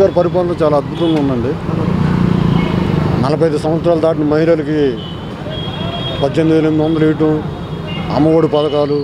గారి పరిపాలన చాలా అద్భుతంగా ఉందండి నలభై ఐదు సంవత్సరాలు దాటిన మహిళలకి పద్దెనిమిది వేల ఎనిమిది వందలు ఇవ్వటం అమ్మఒడి పథకాలు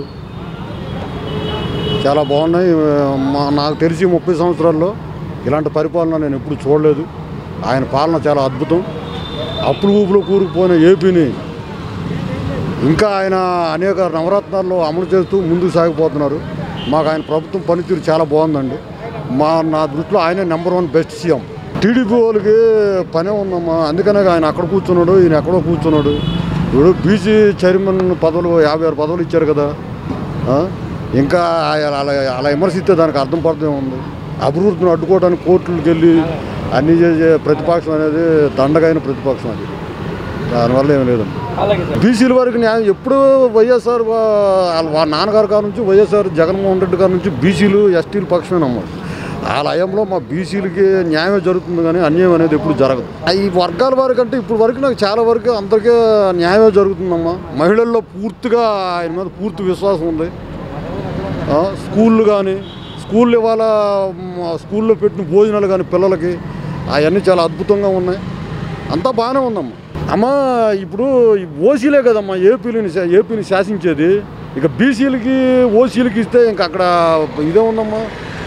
చాలా బాగున్నాయి మా నాకు తెలిసి ముప్పై సంవత్సరాల్లో ఇలాంటి పరిపాలన నేను ఎప్పుడు చూడలేదు ఆయన పాలన చాలా అద్భుతం అప్పులు ఊపులో కూరుకుపోయిన ఏపీని ఇంకా ఆయన అనేక నవరత్నాల్లో అమలు చేస్తూ ముందుకు సాగిపోతున్నారు మాకు ఆయన ప్రభుత్వం పనితీరు చాలా బాగుందండి మా నా దృష్టిలో ఆయనే number one best CM TDP వాళ్ళకి పనే ఉందమ్మా అందుకనే ఆయన అక్కడ కూర్చున్నాడు ఈయన ఎక్కడో కూర్చున్నాడు ఇప్పుడు బీసీ చైర్మన్ పదవులు యాభై ఆరు పదవులు ఇచ్చారు కదా ఆ? ఇంకా అలా అలా విమర్శిస్తే దానికి అర్థం పడదే ఉంది అభివృద్ధిని అడ్డుకోవడానికి కోర్టులకు వెళ్ళి అన్ని చేసే ప్రతిపక్షం అనేది దండగైన ప్రతిపక్షం అది దానివల్ల ఏం లేదండి బీసీల వారికి న్యాయం ఎప్పుడు వైఎస్ఆర్ వా- వాళ్ళ వా- నాన్నగారి గారి నుంచి వైఎస్ఆర్ జగన్మోహన్ రెడ్డి గారి నుంచి బీసీలు ఎస్టీలు పక్షమే నమ్మారు ఆ లయంలో మా బీసీలకి న్యాయం జరుగుతుంది కానీ అన్యాయం అనేది ఎప్పుడు జరగదు ఆ ఈ వర్గాల వారికి అంటే ఇప్పుడు వరకు నాకు చాలా వరకు అందరికీ న్యాయమే జరుగుతుందమ్మా మహిళల్లో పూర్తిగా ఆయన మీద పూర్తి విశ్వాసం ఉంది ఆ, స్కూళ్ళు కానీ స్కూళ్ళు ఇవాళ మ్, స్కూల్లో పెట్టిన భోజనాలు కానీ పిల్లలకి అవన్నీ చాలా అద్భుతంగా ఉన్నాయి అంతా బాగానే ఉందమ్మా అమ్మా ఇప్పుడు ఈ ఓసీలే కదమ్మా ఏపీని శా- ఏపీని శాసించేది ఇక బీసీలకి ఓసీలకి ఇస్తే ఇంక అక్కడ ఇదే ఉందమ్మా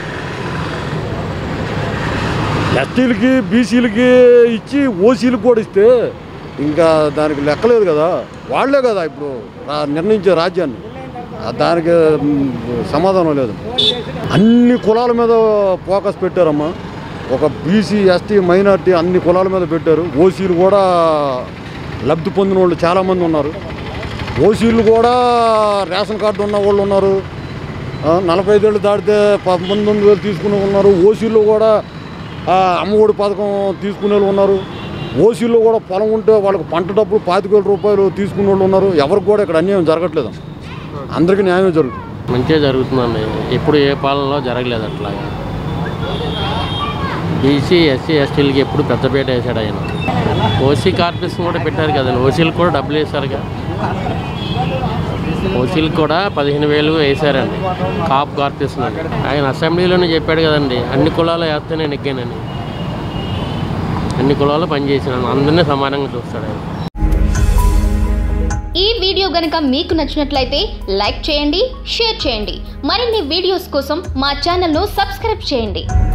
ఎస్టీలకి బీసీలకి ఇచ్చి ఓసీలకు కూడా ఇస్తే ఇంకా దానికి లెక్కలేదు కదా వాళ్ళే కదా ఇప్పుడు రా- నిర్ణయించే రాజ్యాన్ని ఆ దానికి మ్, సమాధానం లేదు అన్ని కులాల మీద ఫోకస్ పెట్టారమ్మా ఒక బీసీ ఎస్టీ మైనార్టీ అన్ని కులాల మీద పెట్టారు ఓసీలు కూడా లబ్ధి పొందిన వాళ్ళు చాలామంది ఉన్నారు ఓసీలు కూడా రేషన్ కార్డు ఉన్న వాళ్ళు ఉన్నారు ఆ, నలభై ఐదేళ్ళు దాటితే పంతొమ్మిది వేలు తీసుకునే వాళ్ళు ఉన్నారు ఓసీలు కూడా ఆ, అమ్మఒడి పథకం తీసుకునే వాళ్ళు ఉన్నారు ఓసీలో కూడా పొలం ఉంటే వాళ్ళకి పంట డబ్బులు పాతిక వేల రూపాయలు తీసుకునే వాళ్ళు ఉన్నారు ఎవరికి కూడా ఇక్కడ అన్యాయం జరగట్లేదు అందరికీ న్యాయం జరుగుతుంది మంచిగా జరుగుతుందండి ఎప్పుడు ఏ పాలనలో జరగలేదు అట్లాగా బీసీ ఎస్సీ ఎస్టీలకి ఎప్పుడు పెద్దపేట వేసాడు ఆయన ఓసీ కార్పొరేషన్ కూడా పెట్టారు కదండి ఓసీలకు కూడా డబ్బులు వేశారుగా ఓసీలకు కూడా పదిహేను వేలు వేశారండి కాప్ కార్పొరేషన్ అని ఆయన అసెంబ్లీలోనే చెప్పాడు కదండి అన్ని కులాలు వేస్తేనే నెగ్గానని అన్ని కులాలు పనిచేసినాను అందరినీ సమానంగా చూస్తాడు ఆయన ఈ వీడియో గనుక మీకు నచ్చినట్లయితే లైక్ చేయండి షేర్ చేయండి మరిన్ని వీడియోస్ కోసం మా ఛానల్ను సబ్స్క్రైబ్ చేయండి